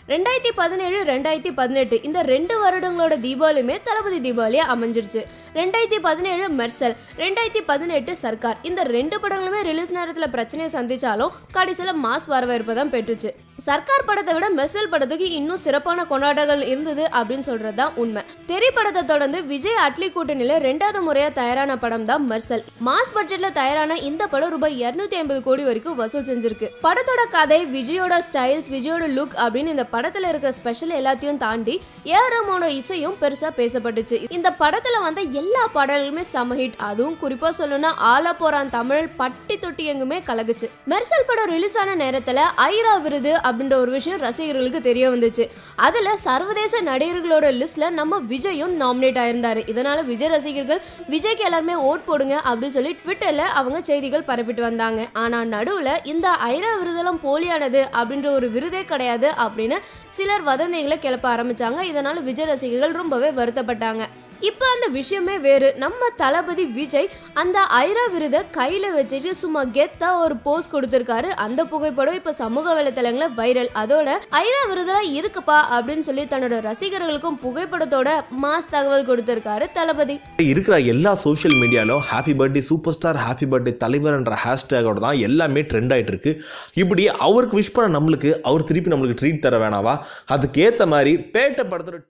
ரெண்டாயிரத்தி பதினேழு ரெண்டாயிரத்தி பதினெட்டு இந்த ரெண்டு வருடங்களோட தீபாவளியுமே தளபதி தீபாவளியா அமைஞ்சிருச்சு ரெண்டாயிரத்தி பதினேழு மெர்சல் ரெண்டாயிரத்தி பதினெட்டு சர்க்கார் இந்த ரெண்டு படங்களுமே ரிலீஸ் நேரத்தில் பிரச்சனையை சந்திச்சாலும் கடைசியில் மாஸ் வரவேற்பை தான் பெற்றுச்சு சர்க்கார் படத்தை விட மெர்சல் படத்துக்கு இன்னும் சிறப்பான கொண்டாட்டங்கள் இருந்தது அப்படின்னு சொல்றது தான் உண்மை தெரி படத்தை தொடர்ந்து விஜய் அட்லி கூட்டணியில ரெண்டாவது முறையா தயாரான படம் தான் மெர்சல் மாஸ் பட்ஜெட்ல தயாரான இந்த படம் ரூபாய் இருநூத்தி ஐம்பது கோடி வரைக்கும் வசூல் செஞ்சிருக்கு படத்தோட கதை விஜயோட ஸ்டைல்ஸ் விஜயோட லுக் அப்படின்னு இந்த படத்துல இருக்கிற ஸ்பெஷல் எல்லாத்தையும் தாண்டி ஏஆர் ரஹ்மானோட இசையும் பெருசா பேசப்பட்டுச்சு இந்த படத்துல வந்த எல்லா பாடல்களுமே செம ஹிட் அதுவும் குறிப்பா சொல்லணும்னா ஆல போறான் தமிழ் பட்டி தொட்டி எங்குமே கலகுச்சு மெர்சல் படம் ரிலீஸ் ஆன நேரத்துல ஐரா விருது அப்படின்ற ஒரு விஷயம் ரசிகர்களுக்கு தெரிய வந்துச்சு அதுல சர்வதேச நடிகர்களோட லிஸ்ட்ல நம்ம விஜயும் நாமினேட் ஆயிருந்தாரு இதனால விஜய் ரசிகர்கள் விஜய்க்கு எல்லாருமே ஓட் போடுங்க அப்படின்னு சொல்லி ட்விட்டர்ல அவங்க செய்திகள் பரப்பிட்டு வந்தாங்க ஆனா நடுவுல இந்த ஐரா விருதெல்லாம் போலியானது அப்படின்ற ஒரு விருதே கிடையாது அப்படின்னு சிலர் வதந்திகளை கிளப்ப ஆரம்பிச்சாங்க இதனால விஜய் ரசிகர்கள் ரொம்பவே வருத்தப்பட்டாங்க இப்போ அந்த விஷயமே வேறு நம்ம தளபதி விஜய் அந்த ஐரா விருதை கையில் வச்சுட்டு சும்மா கெத்தா ஒரு போஸ் கொடுத்துருக்காரு அந்த புகைப்படம் இப்போ சமூக வலைத்தளங்கள வைரல் அதோட ஐரா விருதெல்லாம் இருக்குப்பா அப்படின்னு சொல்லி தன்னோட ரசிகர்களுக்கும் புகைப்படத்தோட மாஸ் தகவல் கொடுத்துருக்காரு தளபதி இருக்கிற எல்லா சோஷியல் மீடியாலும் happy birthday super star happy birthday தலைவர்ன்ற ஹேஷ்டேகோட தான் எல்லாமே ட்ரெண்ட் ஆயிட்டு இருக்கு இப்படி அவருக்கு விஷ் பண்ண நம்மளுக்கு அவர் திருப்பி நம்மளுக்கு ட்ரீட் தர வேணாவா அதுக்கு ஏற்ற மாதிரி பேட்டை படத்தோட